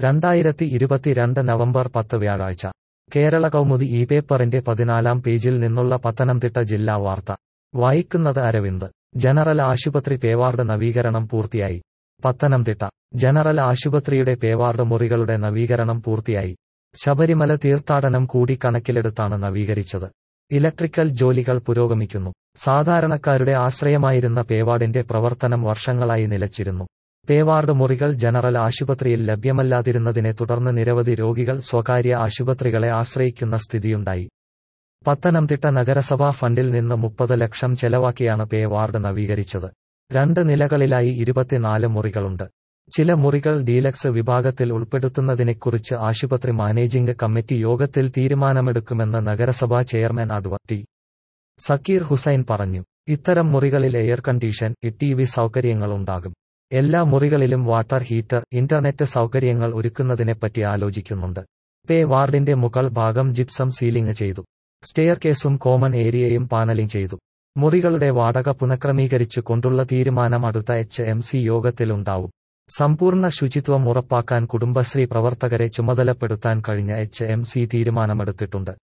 രണ്ടായിരത്തി ഇരുപത്തിരണ്ട് നവംബർ പത്ത് വ്യാഴാഴ്ച കേരള കൗമുദി ഈ പേപ്പറിന്റെ പതിനാലാം പേജിൽ നിന്നുള്ള പത്തനംതിട്ട ജില്ലാ വാർത്ത വായിക്കുന്നത് അരവിന്ദ് ജനറൽ ആശുപത്രി പേവാർഡ് നവീകരണം പൂർത്തിയായി പത്തനംതിട്ട ജനറൽ ആശുപത്രിയുടെ പേവാർഡ് മുറികളുടെ നവീകരണം പൂർത്തിയായി ശബരിമല തീർത്ഥാടനം കൂടി കണക്കിലെടുത്താണ് നവീകരിച്ചത് ഇലക്ട്രിക്കൽ ജോലികൾ പുരോഗമിക്കുന്നു സാധാരണക്കാരുടെ ആശ്രയമായിരുന്ന പേവാർഡിന്റെ പ്രവർത്തനം വർഷങ്ങളായി നിലച്ചിരുന്നു പേവാർഡ് മുറികൾ ജനറൽ ആശുപത്രിയിൽ ലഭ്യമല്ലാതിരുന്നതിനെ തുടർന്ന് നിരവധി രോഗികൾ സ്വകാര്യ ആശുപത്രികളെ ആശ്രയിക്കുന്ന സ്ഥിതിയുണ്ടായി പത്തനംതിട്ട നഗരസഭാ ഫണ്ടിൽ നിന്ന് മുപ്പത് ലക്ഷം ചെലവാക്കിയാണ് പേ വാർഡ് നവീകരിച്ചത് രണ്ട് നിലകളിലായി ഇരുപത്തിനാല് മുറികളുണ്ട് ചില മുറികൾ ഡീലക്സ് വിഭാഗത്തിൽ ഉൾപ്പെടുത്തുന്നതിനെക്കുറിച്ച് ആശുപത്രി മാനേജിംഗ് കമ്മിറ്റി യോഗത്തിൽ തീരുമാനമെടുക്കുമെന്ന് നഗരസഭാ chairman adv T Zakir Hussain പറഞ്ഞു ഇത്തരം മുറികളിൽ എയർ കണ്ടീഷൻ ടി വി സൗകര്യങ്ങളുണ്ടാകും എല്ലാ മുറികളിലും വാട്ടർ ഹീറ്റർ ഇന്റർനെറ്റ് സൗകര്യങ്ങൾ ഒരുക്കുന്നതിനെപ്പറ്റി ആലോചിക്കുന്നുണ്ട് പേ വാർഡിന്റെ മുകൾ ഭാഗം ജിപ്സം സീലിംഗ് ചെയ്തു സ്റ്റെയർ കേസും കോമൺ ഏരിയയും പാനലിംഗ് ചെയ്തു മുറികളുടെ വാടക പുനഃക്രമീകരിച്ചു കൊണ്ടുള്ള തീരുമാനം അടുത്ത എച്ച് എം സി യോഗത്തിലുണ്ടാവും സമ്പൂർണ്ണ ശുചിത്വം ഉറപ്പാക്കാൻ കുടുംബശ്രീ പ്രവർത്തകരെ ചുമതലപ്പെടുത്താൻ കഴിഞ്ഞ എച്ച് എം സി തീരുമാനമെടുത്തിട്ടുണ്ട്